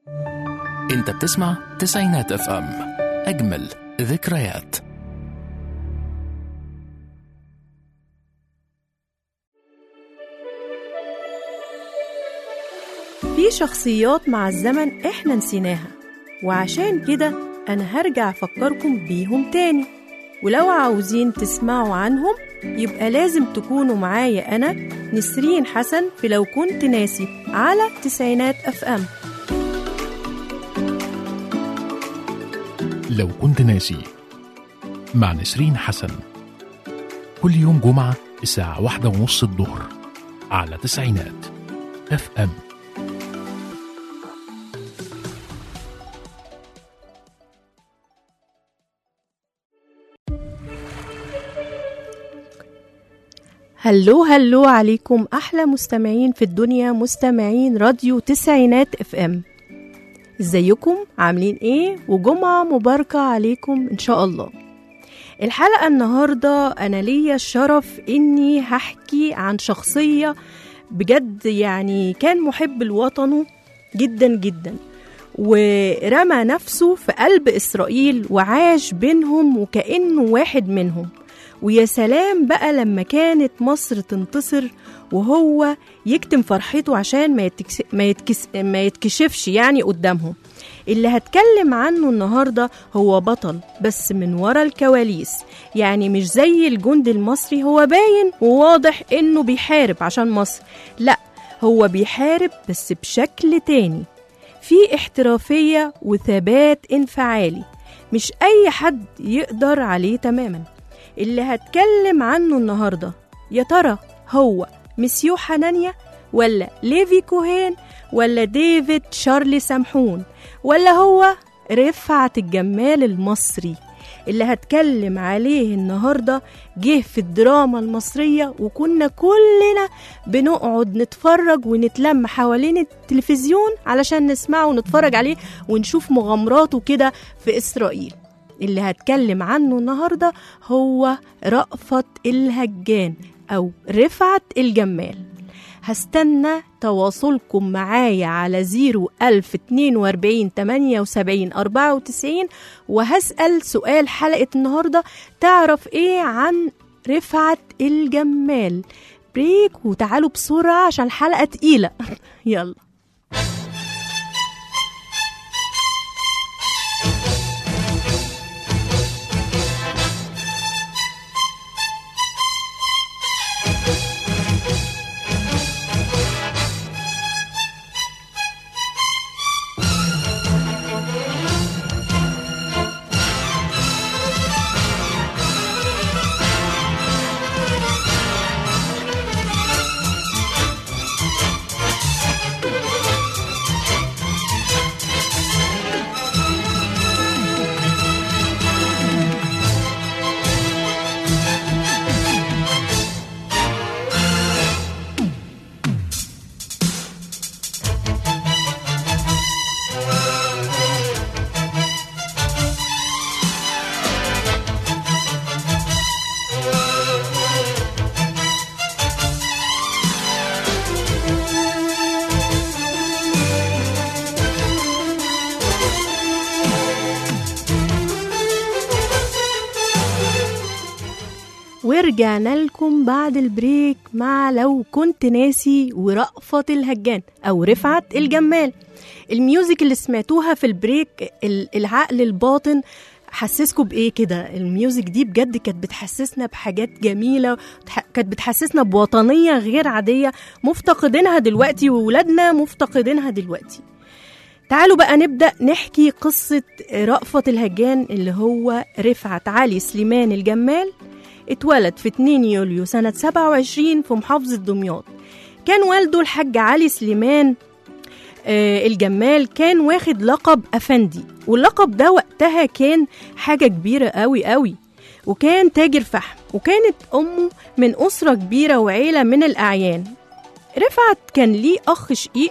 انت بتسمع تسعينات اف ام اجمل ذكريات في شخصيات مع الزمن احنا نسيناها وعشان كده انا هرجع افكركم بيهم تاني ولو عاوزين تسمعوا عنهم يبقى لازم تكونوا معايا انا نسرين حسن في لو كنت ناسي على تسعينات اف ام لو كنت ناسي مع نسرين حسن كل يوم جمعة الساعة واحدة ونص الظهر على تسعينات اف ام هلو هلو عليكم احلى مستمعين في الدنيا مستمعين راديو تسعينات اف ام ازيكم عاملين ايه وجمعة مباركة عليكم ان شاء الله الحلقة النهاردة انا ليا الشرف اني هحكي عن شخصية بجد يعني كان محب لوطنه جدا جدا ورمى نفسه في قلب اسرائيل وعاش بينهم وكانه واحد منهم ويا سلام بقى لما كانت مصر تنتصر وهو يكتم فرحته عشان ما, يتكس... ما, يتكس... ما يتكشفش يعني قدامهم اللي هتكلم عنه النهاردة هو بطل بس من ورا الكواليس يعني مش زي الجند المصري هو باين وواضح انه بيحارب عشان مصر لا هو بيحارب بس بشكل تاني في احترافية وثبات انفعالي مش أي حد يقدر عليه تماما اللي هتكلم عنه النهاردة يا ترى هو مسيو حنانيا ولا ليفي كوهين ولا ديفيد شارلي سامحون ولا هو رفعت الجمال المصري اللي هتكلم عليه النهاردة جه في الدراما المصرية وكنا كلنا بنقعد نتفرج ونتلم حوالين التلفزيون علشان نسمعه ونتفرج عليه ونشوف مغامراته كده في إسرائيل اللي هتكلم عنه النهاردة هو رأفت الهجان أو رفعت الجمال هستنى تواصلكم معايا على زيرو ألف اتنين واربعين تمانية وسبعين أربعة وتسعين وهسأل سؤال حلقة النهاردة تعرف إيه عن رفعت الجمال بريك وتعالوا بسرعة عشان الحلقة تقيلة يلا ورجعنا لكم بعد البريك مع لو كنت ناسي ورأفت الهجان أو رفعت الجمال الميوزك اللي سمعتوها في البريك ال- العقل الباطن حسسكم بايه كده الميوزك دي بجد كانت بتحسسنا بحاجات جميله وتح- كانت بتحسسنا بوطنيه غير عاديه مفتقدينها دلوقتي وولادنا مفتقدينها دلوقتي تعالوا بقى نبدأ نحكي قصة رأفت الهجان اللي هو رفعت علي سليمان الجمال اتولد في 2 يوليو سنة 27 في محافظة دمياط كان والده الحاج علي سليمان آه، الجمال كان واخد لقب أفندي واللقب ده وقتها كان حاجة كبيرة قوي قوي وكان تاجر فحم وكانت أمه من أسرة كبيرة وعيلة من الأعيان رفعت كان ليه أخ شقيق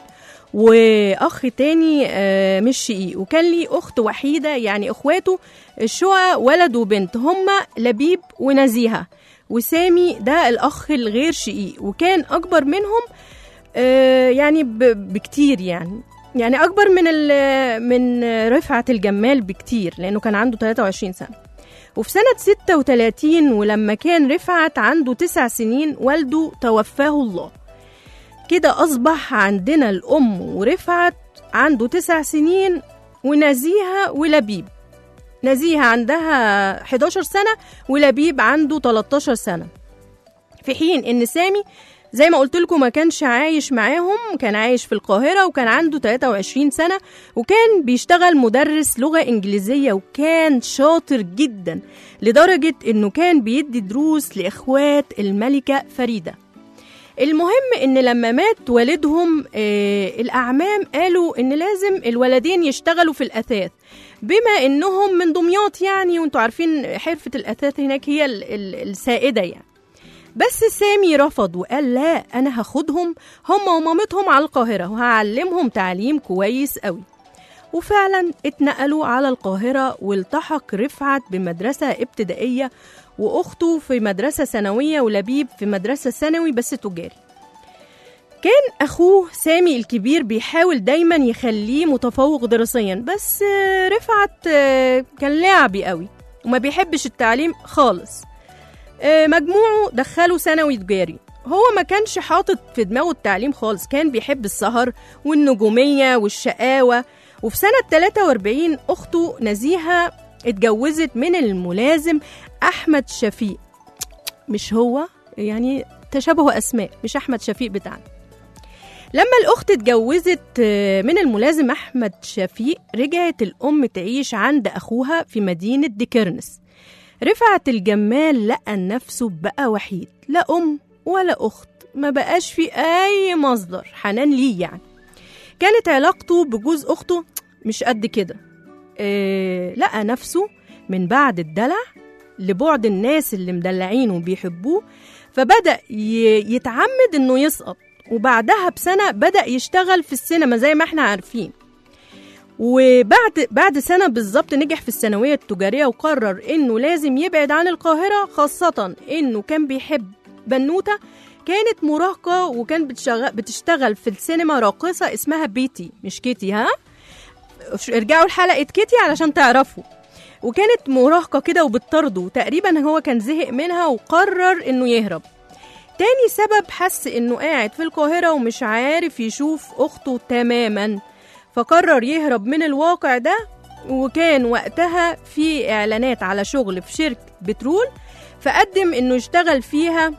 وأخ تاني آه، مش شقيق وكان ليه أخت وحيدة يعني إخواته الشقق ولد وبنت هما لبيب ونزيهة وسامي ده الأخ الغير شقيق وكان أكبر منهم آه، يعني ب- بكتير يعني يعني اكبر من ال- من رفعت الجمال بكتير لانه كان عنده 23 سنه وفي سنة 36 ولما كان رفعت عنده تسع سنين والده توفاه الله كده أصبح عندنا الأم ورفعت عنده تسع سنين ونزيهة ولبيب نزيهة عندها 11 سنة ولبيب عنده 13 سنة في حين إن سامي زي ما قلت لكم ما كانش عايش معاهم كان عايش في القاهرة وكان عنده 23 سنة وكان بيشتغل مدرس لغة إنجليزية وكان شاطر جدا لدرجة إنه كان بيدي دروس لإخوات الملكة فريدة المهم إن لما مات والدهم آه الأعمام قالوا إن لازم الولدين يشتغلوا في الأثاث بما إنهم من دمياط يعني وانتوا عارفين حرفة الأثاث هناك هي ال- ال- السائدة يعني بس سامي رفض وقال لا انا هاخدهم هم ومامتهم على القاهره وهعلمهم تعليم كويس قوي وفعلا اتنقلوا على القاهره والتحق رفعت بمدرسه ابتدائيه واخته في مدرسه ثانويه ولبيب في مدرسه ثانوي بس تجاري كان اخوه سامي الكبير بيحاول دايما يخليه متفوق دراسيا بس آه، رفعت آه، كان لعبي قوي وما بيحبش التعليم خالص آه، مجموعه دخله ثانوي تجاري هو ما كانش حاطط في دماغه التعليم خالص كان بيحب السهر والنجومية والشقاوة وفي سنة 43 أخته نزيهة اتجوزت من الملازم أحمد شفيق مش هو يعني تشابه أسماء مش أحمد شفيق بتاعنا لما الأخت اتجوزت آه، من الملازم أحمد شفيق رجعت الأم تعيش عند أخوها في مدينة ديكرنس رفعت الجمال لقى نفسه بقى وحيد لا أم ولا أخت ما بقاش في أي مصدر حنان ليه يعني كانت علاقته بجوز أخته مش قد كده إيه لقى نفسه من بعد الدلع لبعد الناس اللي مدلعينه وبيحبوه فبدأ ي- يتعمد إنه يسقط وبعدها بسنة بدأ يشتغل في السينما زي ما احنا عارفين وبعد بعد سنة بالظبط نجح في الثانوية التجارية وقرر إنه لازم يبعد عن القاهرة خاصة إنه كان بيحب بنوتة كانت مراهقة وكان بتشغل, بتشتغل في السينما راقصة اسمها بيتي مش كيتي ها ارجعوا لحلقة كيتي علشان تعرفوا وكانت مراهقة كده وبتطرده تقريبا هو كان زهق منها وقرر إنه يهرب تاني سبب حس إنه قاعد في القاهرة ومش عارف يشوف أخته تماماً فقرر يهرب من الواقع ده وكان وقتها في اعلانات على شغل في شركة بترول فقدم انه يشتغل فيها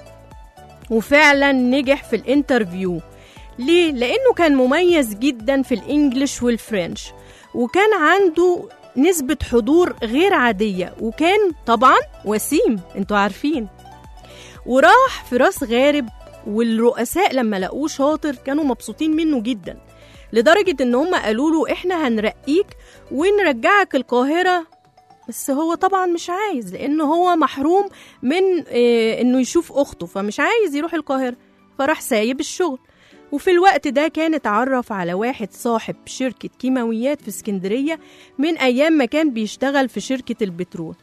وفعلا نجح في الانترفيو ليه؟ لانه كان مميز جدا في الانجليش والفرنش وكان عنده نسبة حضور غير عادية وكان طبعا وسيم انتوا عارفين وراح في راس غارب والرؤساء لما لقوه شاطر كانوا مبسوطين منه جدا لدرجة إن هم قالوا له إحنا هنرقيك ونرجعك القاهرة بس هو طبعا مش عايز لأنه هو محروم من آه، إنه يشوف أخته فمش عايز يروح القاهرة فراح سايب الشغل وفي الوقت ده كان اتعرف على واحد صاحب شركة كيماويات في اسكندرية من أيام ما كان بيشتغل في شركة البترول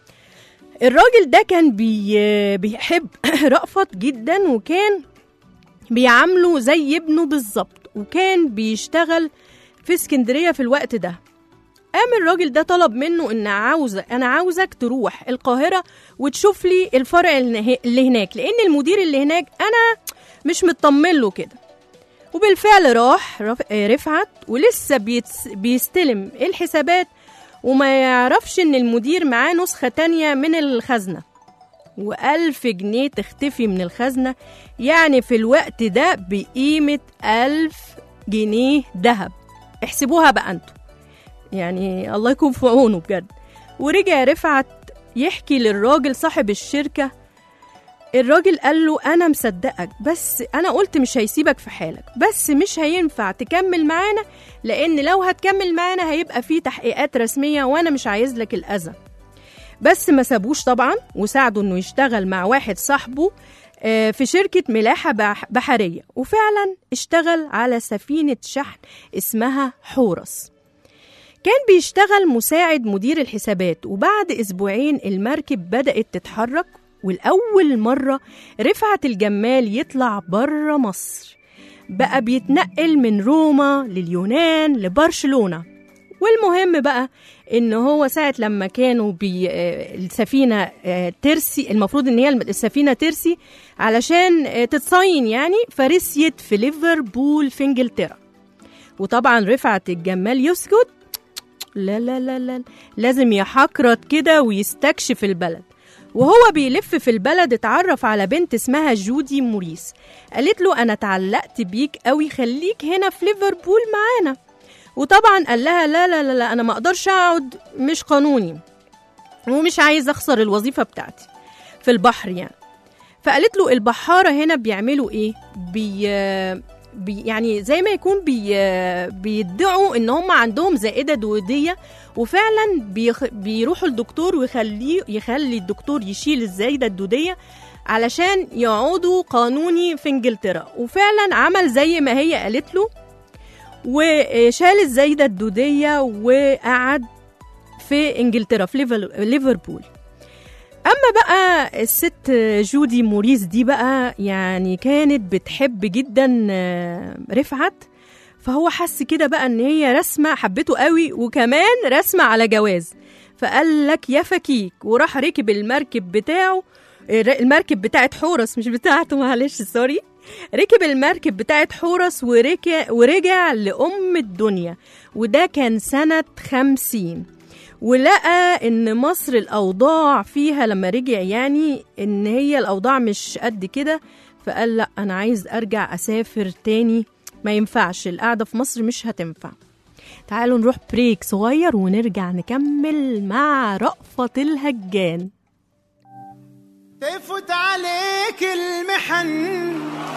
الراجل ده كان بي بيحب رأفت جدا وكان بيعامله زي ابنه بالظبط وكان بيشتغل في اسكندرية في الوقت ده قام الراجل ده طلب منه ان عاوزة انا عاوزك تروح القاهرة وتشوف لي الفرع اللي اللي هناك لان المدير اللي هناك انا مش مطمن له كده وبالفعل راح رف- آه، رفعت ولسه بيتس- بيستلم الحسابات وما يعرفش ان المدير معاه نسخة تانية من الخزنة وألف جنيه تختفي من الخزنة يعني في الوقت ده بقيمة ألف جنيه ذهب احسبوها بقى انتوا يعني الله يكون في عونه بجد ورجع رفعت يحكي للراجل صاحب الشركة الراجل قال له أنا مصدقك بس أنا قلت مش هيسيبك في حالك بس مش هينفع تكمل معانا لأن لو هتكمل معانا هيبقى في تحقيقات رسمية وأنا مش عايز لك الأذى بس ما سابوش طبعا وساعده انه يشتغل مع واحد صاحبه آه، في شركة ملاحة بح- بحرية وفعلا اشتغل على سفينة شحن اسمها حورس كان بيشتغل مساعد مدير الحسابات وبعد أسبوعين المركب بدأت تتحرك والأول مرة رفعت الجمال يطلع بره مصر بقى بيتنقل من روما لليونان لبرشلونة والمهم بقى ان هو ساعة لما كانوا بي آه، السفينة آه، ترسي المفروض ان هي الم- السفينة ترسي علشان آه، تتصين يعني فرسيت في ليفربول في انجلترا وطبعا رفعت الجمال يسكت لا لا لا لا لازم يحكرت كده ويستكشف البلد وهو بيلف في البلد اتعرف على بنت اسمها جودي موريس قالت له انا اتعلقت بيك قوي خليك هنا في ليفربول معانا وطبعا قال لها لا لا لا, لا انا ما اقدرش اقعد مش قانوني ومش عايز اخسر الوظيفه بتاعتي في البحر يعني فقالت له البحاره هنا بيعملوا ايه بي بي يعني زي ما يكون بي بيدعوا ان هم عندهم زائده دوديه وفعلا بيخ بيروحوا الدكتور ويخليه يخلي الدكتور يشيل الزايده الدوديه علشان يقعدوا قانوني في انجلترا وفعلا عمل زي ما هي قالت له وشال الزايده الدوديه وقعد في انجلترا في ليفل- ليفربول اما بقى الست جودي موريس دي بقى يعني كانت بتحب جدا آه، رفعت فهو حس كده بقى ان هي رسمه حبته قوي وكمان رسمه على جواز فقال لك يا فكيك وراح ركب المركب بتاعه آه، المركب بتاعت حورس مش بتاعته معلش سوري ركب المركب بتاعت حورس ورجع, ورجع لأم الدنيا وده كان سنة خمسين ولقى ان مصر الاوضاع فيها لما رجع يعني ان هي الاوضاع مش قد كده فقال لا انا عايز ارجع اسافر تاني ما ينفعش القعده في مصر مش هتنفع تعالوا نروح بريك صغير ونرجع نكمل مع رأفت الهجان تفوت عليك المحن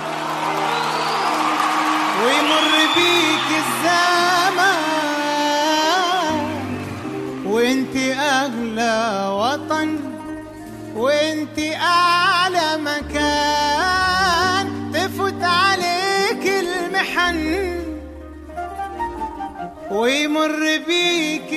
ويمر بيك الزمان وانت اغلى وطن وانت اعلى مكان تفوت عليك المحن ويمر بيك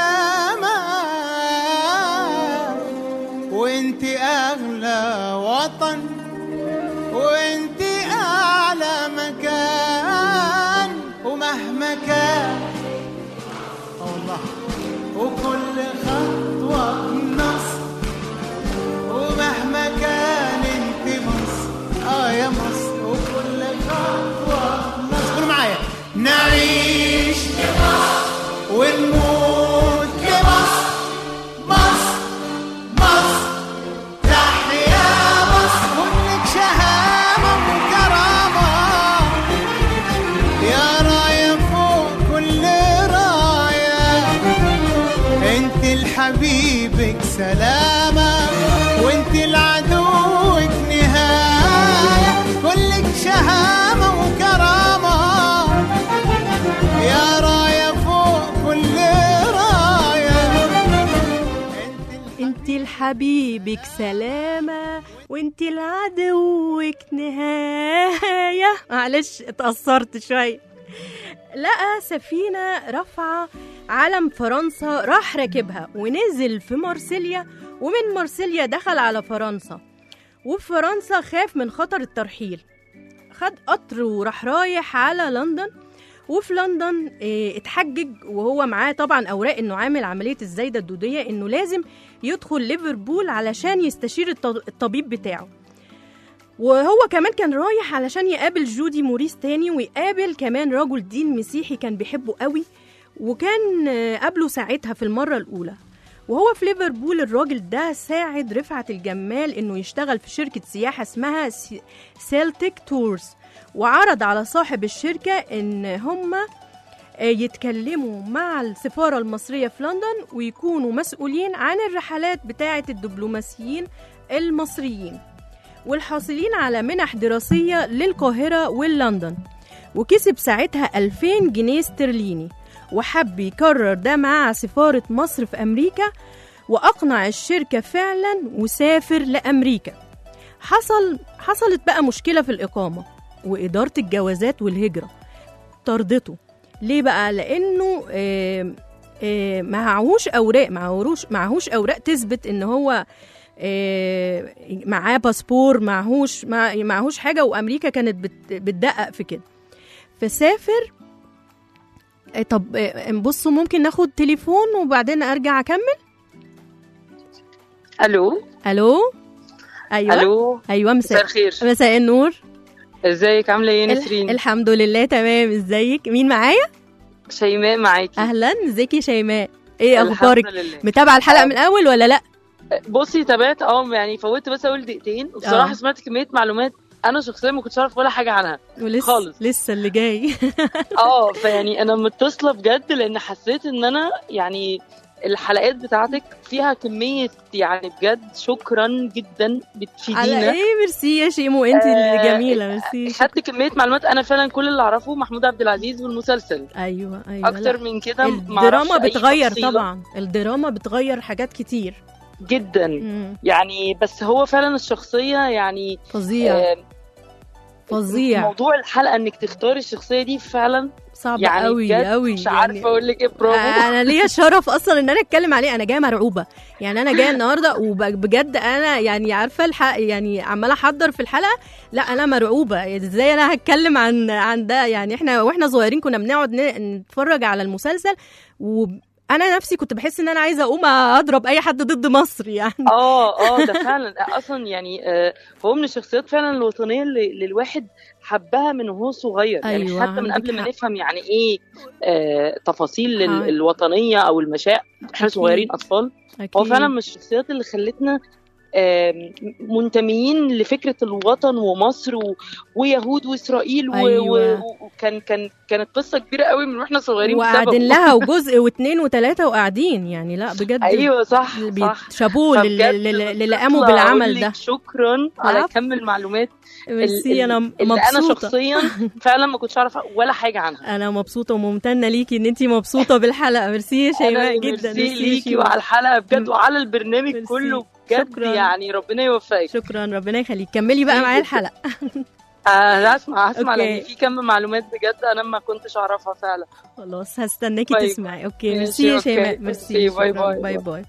الزمان وانت اغلى وطن وانت اعلى مكان ومهما كان الله وكل خطوة بنصر ومهما كان انت مصر اه يا مصر وكل خطوة بنصر قولوا معايا نعيش لمصر ونموت لمصر مصر مصر تحيا مصر كلك شهامة وكرامة يا راية فوق كل راية انت لحبيبك سلامة وانت لعدوك نهاية كلك شهامة وكرامة يا راية فوق كل راية انت انت لحبيبك سلامة وانت لعدوك نهاية معلش اتأثرت شوية لقى سفينة رافعة علم فرنسا راح راكبها ونزل في مرسيليا ومن مرسيليا دخل على فرنسا وفي فرنسا خاف من خطر الترحيل خد قطر وراح رايح على لندن وفي لندن اه، اتحجج وهو معاه طبعا اوراق انه عامل عمليه الزايده الدوديه انه لازم يدخل ليفربول علشان يستشير الط- الطبيب بتاعه وهو كمان كان رايح علشان يقابل جودي موريس تاني ويقابل كمان رجل دين مسيحي كان بيحبه قوي وكان آه، قابله ساعتها في المرة الأولى وهو في ليفربول الراجل ده ساعد رفعت الجمال انه يشتغل في شركة سياحة اسمها سي- سيلتيك تورز وعرض على صاحب الشركة ان هما آه، يتكلموا مع السفارة المصرية في لندن ويكونوا مسؤولين عن الرحلات بتاعة الدبلوماسيين المصريين والحاصلين على منح دراسية للقاهرة واللندن وكسب ساعتها 2000 جنيه استرليني وحب يكرر ده مع سفارة مصر في أمريكا وأقنع الشركة فعلا وسافر لأمريكا حصل حصلت بقى مشكلة في الإقامة وإدارة الجوازات والهجرة طردته ليه بقى لأنه آه آه معهوش أوراق معهوش معهوش أوراق تثبت إن هو آه، معاه باسبور معهوش مع معهوش حاجه وامريكا كانت بت- بتدقق في كده فسافر آه، طب آه، بصوا ممكن ناخد تليفون وبعدين ارجع اكمل الو الو ايوه الو ايوه مساء مساء الخير مساء النور ازيك عامله ايه الح- نسرين الحمد لله تمام ازيك مين معايا شيماء معاكي اهلا ازيك يا شيماء ايه الحمد اخبارك لله. متابعه الحلقه من الاول ولا لا بصي تابعت اه يعني فوتت بس اول دقيقتين وبصراحه آه. سمعت كميه معلومات انا شخصيا ما كنتش اعرف ولا حاجه عنها ولسه خالص. لسه اللي جاي اه فيعني انا متصله بجد لان حسيت ان انا يعني الحلقات بتاعتك فيها كميه يعني بجد شكرا جدا على بتفيدينا ايه ميرسي يا شيمو انت اللي آه، جميله ميرسي خدت كميه معلومات انا فعلا كل اللي اعرفه محمود عبد العزيز والمسلسل ايوه ايوه اكتر لا. من كده معرفش الدراما أي بتغير تفصيلة. طبعا الدراما بتغير حاجات كتير جدا مم. يعني بس هو فعلا الشخصيه يعني فظيع آه، فظيع موضوع الحلقه انك تختاري الشخصيه دي فعلا صعب يعني قوي بجد قوي مش عارفه اقول لك ايه برافو انا ليا شرف اصلا ان انا اتكلم عليه انا جايه مرعوبه يعني انا جايه النهارده وبجد انا يعني عارفه الحق يعني عماله احضر في الحلقه لا انا مرعوبه ازاي انا هتكلم عن عن ده يعني احنا واحنا صغيرين كنا بنقعد ن- نتفرج على المسلسل وانا نفسي كنت بحس ان انا عايزه اقوم اضرب اي حد ضد مصر يعني اه اه ده فعلا اصلا يعني آه، هو من الشخصيات فعلا الوطنيه اللي, اللي الواحد حبها من وهو صغير يعني أيوة، حتى من عندك قبل ما حق. نفهم يعني ايه آه، تفاصيل ال- آه. الوطنيه او المشاعر احنا أكيد. صغيرين اطفال هو أكيد. فعلا من الشخصيات اللي خلتنا آم، منتميين لفكره الوطن ومصر و... ويهود واسرائيل و... أيوة. و... وكان كان كانت قصه كبيره قوي من واحنا صغيرين وقاعدين بسببه. لها وجزء واثنين وثلاثه وقاعدين يعني لا بجد ايوه صح صح شابوه لل- فبجد لل- بس للي قاموا أطلع أقول بالعمل لك ده شكرا على عفو. كم المعلومات ميرسي انا اللي انا مبسوطه شخصيا فعلا ما كنتش اعرف ولا حاجه عنها انا مبسوطه وممتنه ليكي ان انت مبسوطه بالحلقه ميرسي يا شيماء أنا جدا ميرسي ميرسي ليكي شيماء. وعلى الحلقه بجد وعلى البرنامج ميرسي. كله بجد شكراً. يعني ربنا يوفقك شكرا ربنا يخليك كملي بقى ميرسي معايا جداً. الحلقه آه هسمع هسمع أوكي. لان في كم معلومات بجد انا ما كنتش اعرفها فعلا خلاص هستناكي طيب. تسمعي اوكي ماشي، ميرسي يا أوكي. شيماء ميرسي، ميرسي باي شكراً. باي. باي باي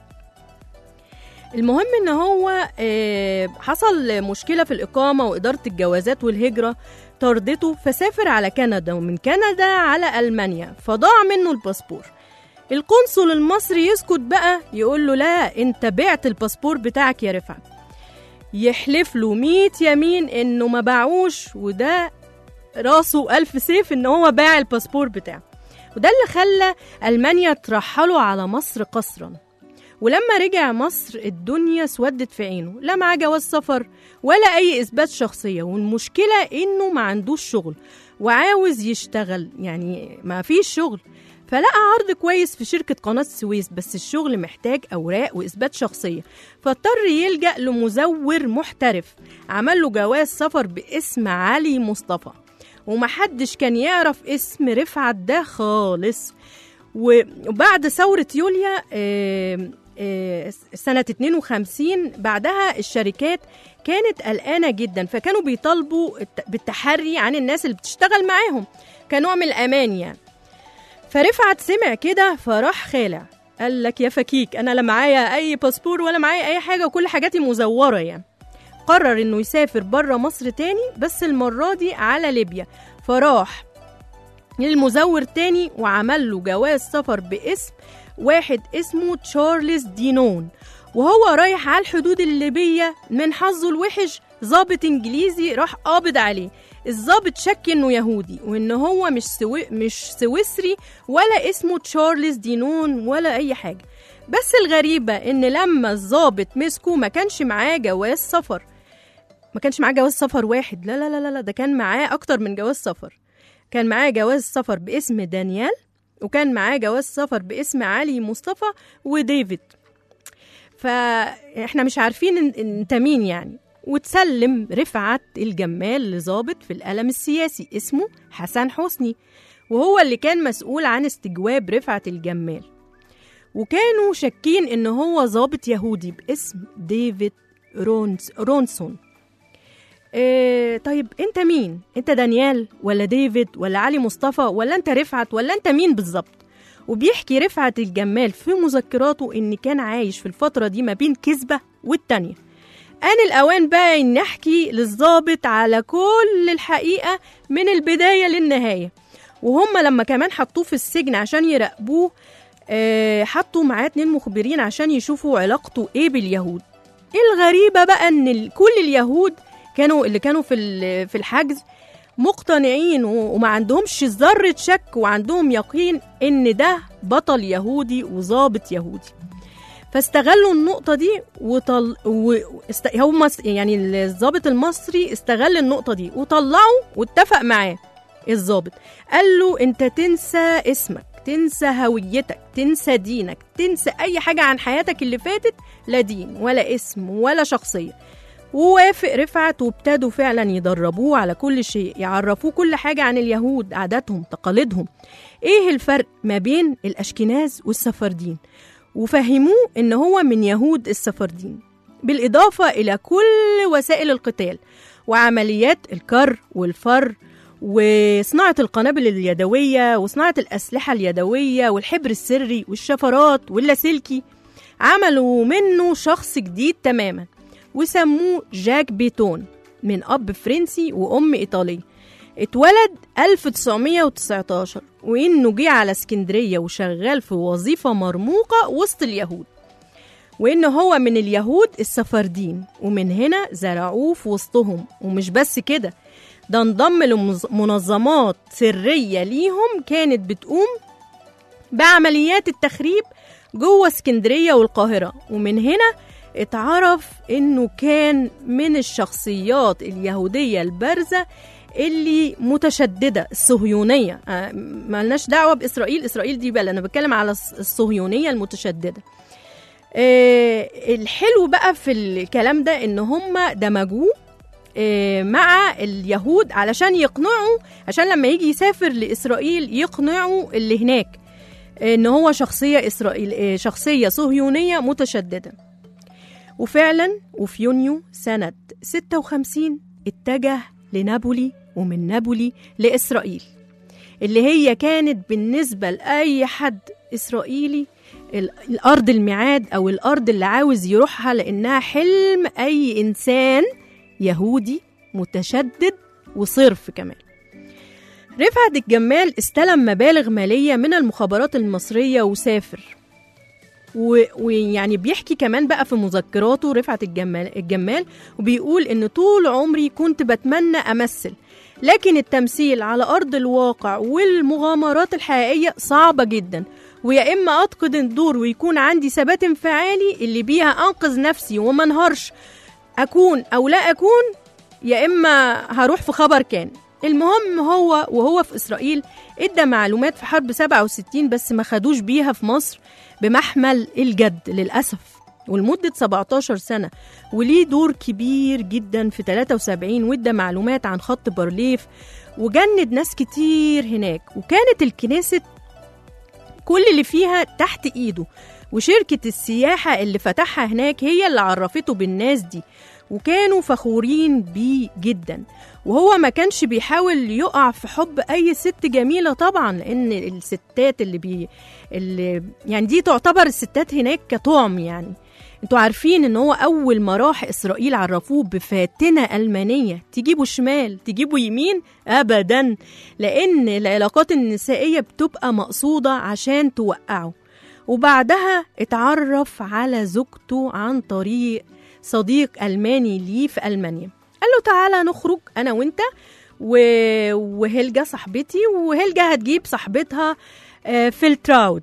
المهم ان هو آه، حصل مشكله في الاقامه واداره الجوازات والهجره طردته فسافر على كندا ومن كندا على المانيا فضاع منه الباسبور القنصل المصري يسكت بقى يقول له لا انت بعت الباسبور بتاعك يا رفعت يحلف له 100 يمين انه ما باعوش وده راسه ألف سيف ان هو باع الباسبور بتاعه وده اللي خلى ألمانيا ترحله على مصر قسرا ولما رجع مصر الدنيا اسودت في عينه لا معاه جواز سفر ولا أي إثبات شخصية والمشكلة إنه ما عندوش شغل وعاوز يشتغل يعني ما فيش شغل فلقى عرض كويس في شركة قناة السويس بس الشغل محتاج أوراق وإثبات شخصية فاضطر يلجأ لمزور محترف عمل له جواز سفر باسم علي مصطفى ومحدش كان يعرف اسم رفعت ده خالص وبعد ثورة يوليا آه، آه، سنة 52 بعدها الشركات كانت قلقانة جدا فكانوا بيطالبوا الت- بالتحري عن الناس اللي بتشتغل معاهم كنوع من الأمان يعني فرفعت سمع كده فراح خالع قال لك يا فكيك أنا لا معايا أي باسبور ولا معايا أي حاجة وكل حاجاتي مزورة يعني قرر إنه يسافر بره مصر تاني بس المرة دي على ليبيا فراح للمزور تاني وعمل له جواز سفر باسم واحد اسمه تشارلز دينون وهو رايح على الحدود الليبية من حظه الوحش ضابط انجليزي راح قابض عليه الضابط شك انه يهودي وان هو مش سوي مش سويسري ولا اسمه تشارلز دينون ولا اي حاجه بس الغريبه ان لما الضابط مسكه ما كانش معاه جواز سفر ما كانش معاه جواز سفر واحد لا لا لا لا- لا ده كان معاه اكتر من جواز سفر كان معاه جواز سفر باسم دانيال وكان معاه جواز سفر باسم علي مصطفى وديفيد فاحنا مش عارفين إن- انت مين يعني وتسلم رفعت الجمال لظابط في القلم السياسي اسمه حسن حسني وهو اللي كان مسؤول عن استجواب رفعت الجمال وكانوا شاكين ان هو ظابط يهودي باسم ديفيد رونس رونسون إيه طيب انت مين انت دانيال ولا ديفيد ولا علي مصطفى ولا انت رفعت ولا انت مين بالظبط وبيحكي رفعت الجمال في مذكراته ان كان عايش في الفترة دي ما بين كذبة والتانية آن الأوان بقى إن نحكي للظابط على كل الحقيقة من البداية للنهاية وهم لما كمان حطوه في السجن عشان يراقبوه آه، حطوا معاه اتنين مخبرين عشان يشوفوا علاقته ايه باليهود الغريبة بقى ان ال- كل اليهود كانوا اللي كانوا في ال- في الحجز مقتنعين و- وما عندهمش ذرة شك وعندهم يقين ان ده بطل يهودي وظابط يهودي فاستغلوا النقطة دي وطل... و... است... هو مص... يعني الضابط المصري استغل النقطة دي وطلعه واتفق معاه الضابط قال له انت تنسى اسمك تنسى هويتك تنسى دينك تنسى اي حاجة عن حياتك اللي فاتت لا دين ولا اسم ولا شخصية ووافق رفعت وابتدوا فعلا يدربوه على كل شيء يعرفوه كل حاجة عن اليهود عاداتهم تقاليدهم ايه الفرق ما بين الاشكناز والسفردين وفهموه ان هو من يهود السفردين بالاضافة الى كل وسائل القتال وعمليات الكر والفر وصناعة القنابل اليدوية وصناعة الأسلحة اليدوية والحبر السري والشفرات واللاسلكي عملوا منه شخص جديد تماما وسموه جاك بيتون من أب فرنسي وأم إيطالية اتولد 1919 وإنه جه على اسكندرية وشغال في وظيفة مرموقة وسط اليهود وإن هو من اليهود السفردين ومن هنا زرعوه في وسطهم ومش بس كده ده انضم لمنظمات سرية ليهم كانت بتقوم بعمليات التخريب جوه اسكندرية والقاهرة ومن هنا اتعرف انه كان من الشخصيات اليهودية البارزة اللي متشددة الصهيونية آه، مالناش دعوة بإسرائيل إسرائيل دي بل أنا بتكلم على الص- الصهيونية المتشددة آه، الحلو بقى في الكلام ده ان هم دمجوه آه، مع اليهود علشان يقنعوا عشان لما يجي يسافر لإسرائيل يقنعوا اللي هناك آه، ان هو شخصية إسرائيل آه، شخصية صهيونية متشددة وفعلا وفي يونيو سنة 56 اتجه لنابولي ومن نابولي لإسرائيل اللي هي كانت بالنسبة لأي حد إسرائيلي ال- الأرض الميعاد أو الأرض اللي عاوز يروحها لأنها حلم أي إنسان يهودي متشدد وصرف كمان رفعت الجمال استلم مبالغ مالية من المخابرات المصرية وسافر و- ويعني بيحكي كمان بقى في مذكراته رفعت الجمال, الجمال وبيقول ان طول عمري كنت بتمنى امثل لكن التمثيل على ارض الواقع والمغامرات الحقيقيه صعبه جدا ويا اما اتقن الدور ويكون عندي ثبات انفعالي اللي بيها انقذ نفسي وما انهارش اكون او لا اكون يا اما هروح في خبر كان المهم هو وهو في اسرائيل ادى معلومات في حرب 67 بس ما خدوش بيها في مصر بمحمل الجد للاسف ولمدة 17 سنة وليه دور كبير جدا في 73 وادى معلومات عن خط بارليف وجند ناس كتير هناك وكانت الكنيسة كل اللي فيها تحت ايده وشركة السياحة اللي فتحها هناك هي اللي عرفته بالناس دي وكانوا فخورين بيه جدا وهو ما كانش بيحاول يقع في حب اي ست جميله طبعا لان الستات اللي بي اللي يعني دي تعتبر الستات هناك كطعم يعني انتوا عارفين ان هو اول ما راح اسرائيل عرفوه بفاتنه المانيه تجيبوا شمال تجيبوا يمين ابدا لان العلاقات النسائيه بتبقى مقصوده عشان توقعه وبعدها اتعرف على زوجته عن طريق صديق الماني ليه في المانيا قال له تعالى نخرج انا وانت و... وهيلجا صاحبتي وهيلجا هتجيب صاحبتها آه، فيلتراود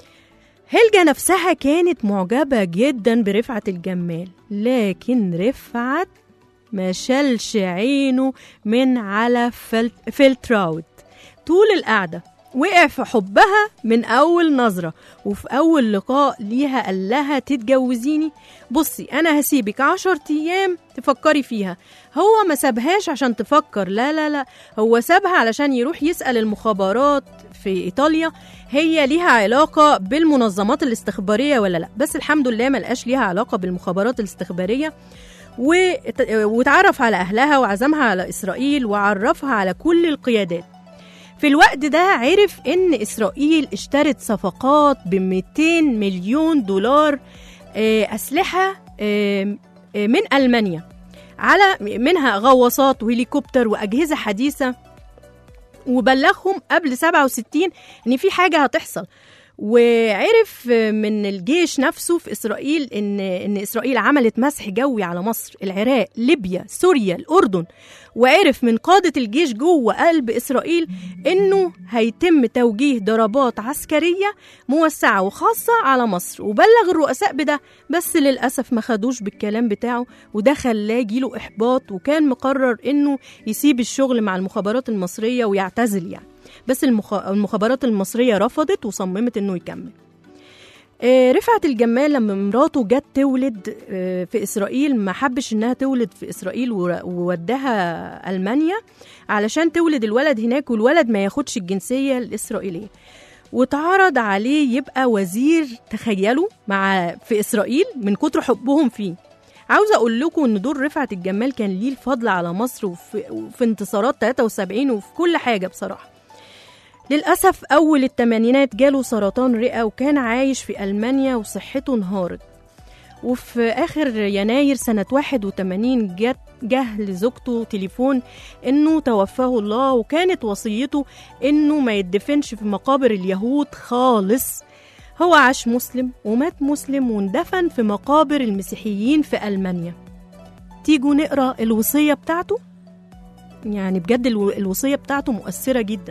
هيلجا نفسها كانت معجبة جدا برفعة الجمال لكن رفعت ما شالش عينه من على فيل- فيلتراود طول القعدة وقع في حبها من أول نظرة وفي أول لقاء ليها قال لها تتجوزيني بصي أنا هسيبك عشر أيام تفكري فيها هو ما سابهاش عشان تفكر لا لا لا هو سابها علشان يروح يسأل المخابرات في إيطاليا هي ليها علاقة بالمنظمات الاستخبارية ولا لا بس الحمد لله ما لقاش ليها علاقة بالمخابرات الاستخبارية وات- واتعرف على أهلها وعزمها على إسرائيل وعرفها على كل القيادات في الوقت ده عرف إن إسرائيل اشترت صفقات ب 200 مليون دولار آه، أسلحة آه، آه، من ألمانيا على منها غواصات وهليكوبتر وأجهزة حديثة وبلغهم قبل 67 إن في حاجة هتحصل وعرف من الجيش نفسه في اسرائيل ان ان اسرائيل عملت مسح جوي على مصر، العراق، ليبيا، سوريا، الاردن، وعرف من قاده الجيش جوه قلب اسرائيل انه هيتم توجيه ضربات عسكريه موسعه وخاصه على مصر، وبلغ الرؤساء بده بس للاسف ما خدوش بالكلام بتاعه وده خلاه يجيله احباط وكان مقرر انه يسيب الشغل مع المخابرات المصريه ويعتزل يعني. بس المخ... المخابرات المصرية رفضت وصممت إنه يكمل آه، رفعت الجمال لما مراته جت تولد آه، في إسرائيل ما حبش إنها تولد في إسرائيل ور- وودها ألمانيا علشان تولد الولد هناك والولد ما ياخدش الجنسية الإسرائيلية واتعرض عليه يبقى وزير تخيلوا مع في إسرائيل من كتر حبهم فيه عاوزة أقول لكم إن دور رفعت الجمال كان ليه الفضل على مصر وفي, وفي انتصارات 73 وفي كل حاجة بصراحة للأسف أول التمانينات جاله سرطان رئة وكان عايش في ألمانيا وصحته انهارت وفي آخر يناير سنة 81 جت جه لزوجته تليفون إنه توفاه الله وكانت وصيته إنه ما يدفنش في مقابر اليهود خالص هو عاش مسلم ومات مسلم واندفن في مقابر المسيحيين في ألمانيا تيجوا نقرأ الوصية بتاعته يعني بجد الو- الوصية بتاعته مؤثرة جدا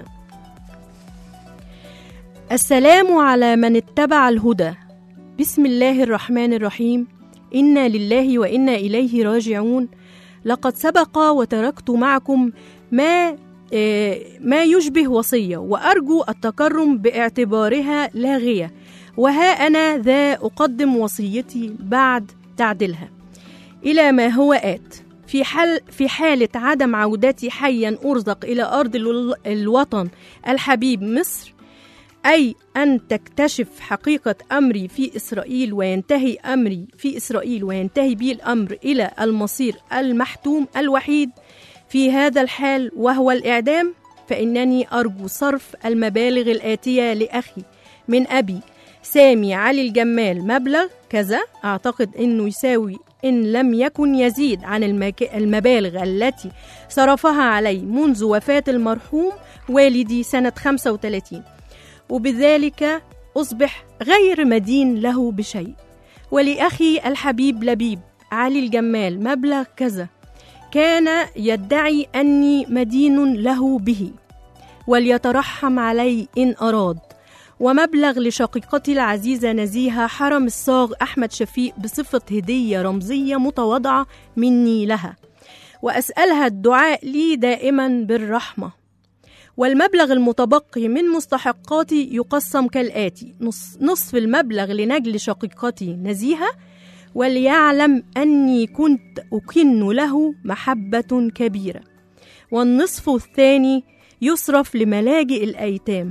السلام على من اتبع الهدى بسم الله الرحمن الرحيم انا لله وانا اليه راجعون لقد سبق وتركت معكم ما آه، ما يشبه وصيه وارجو التكرم باعتبارها لاغيه وها انا ذا اقدم وصيتي بعد تعديلها الى ما هو ات في حال في حاله عدم عودتي حيا ارزق الى ارض الو- الوطن الحبيب مصر أي أن تكتشف حقيقة أمري في إسرائيل وينتهي أمري في إسرائيل وينتهي بي الأمر إلى المصير المحتوم الوحيد في هذا الحال وهو الإعدام فإنني أرجو صرف المبالغ الآتية لأخي من أبي سامي علي الجمال مبلغ كذا أعتقد أنه يساوي إن لم يكن يزيد عن المك... المبالغ التي صرفها علي منذ وفاة المرحوم والدي سنة 35 وبذلك أصبح غير مدين له بشيء ولأخي الحبيب لبيب علي الجمال مبلغ كذا كان يدعي أني مدين له به وليترحم علي إن أراد ومبلغ لشقيقتي العزيزة نزيهة حرم الصاغ أحمد شفيق بصفة هدية رمزية متواضعة مني لها وأسألها الدعاء لي دائما بالرحمة والمبلغ المتبقي من مستحقاتي يقسم كالآتي نص نصف المبلغ لنجل شقيقتي نزيهة وليعلم أني كنت أكن له محبة كبيرة والنصف الثاني يصرف لملاجئ الأيتام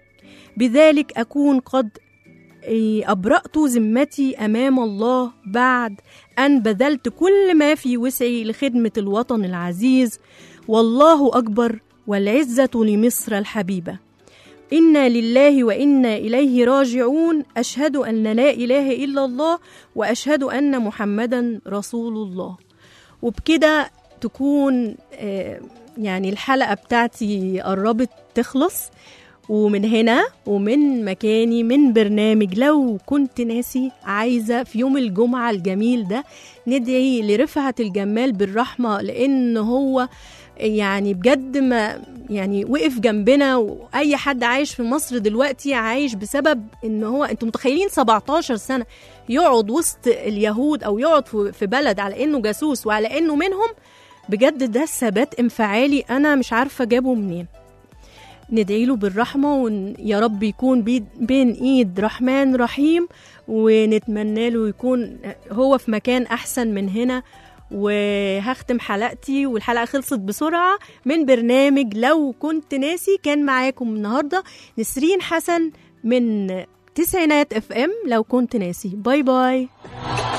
بذلك أكون قد إيه، أبرأت ذمتي أمام الله بعد أن بذلت كل ما في وسعي لخدمة الوطن العزيز والله أكبر والعزة لمصر الحبيبة إنا لله وإنا إليه راجعون أشهد أن لا إله إلا الله وأشهد أن محمدا رسول الله وبكده تكون آه، يعني الحلقة بتاعتي قربت تخلص ومن هنا ومن مكاني من برنامج لو كنت ناسي عايزة في يوم الجمعة الجميل ده ندعي لرفعة الجمال بالرحمة لأن هو يعني بجد ما يعني وقف جنبنا واي حد عايش في مصر دلوقتي عايش بسبب ان هو انتوا متخيلين 17 سنه يقعد وسط اليهود او يقعد في في بلد على انه جاسوس وعلى انه منهم بجد ده ثبات انفعالي انا مش عارفه جابه منين ندعي له بالرحمة ويا رب يكون بيد- بين إيد رحمن رحيم ونتمنى له يكون هو في مكان أحسن من هنا وهختم حلقتي والحلقة خلصت بسرعة من برنامج لو كنت ناسي كان معاكم النهاردة نسرين حسن من تسعينات اف ام لو كنت ناسي باي باي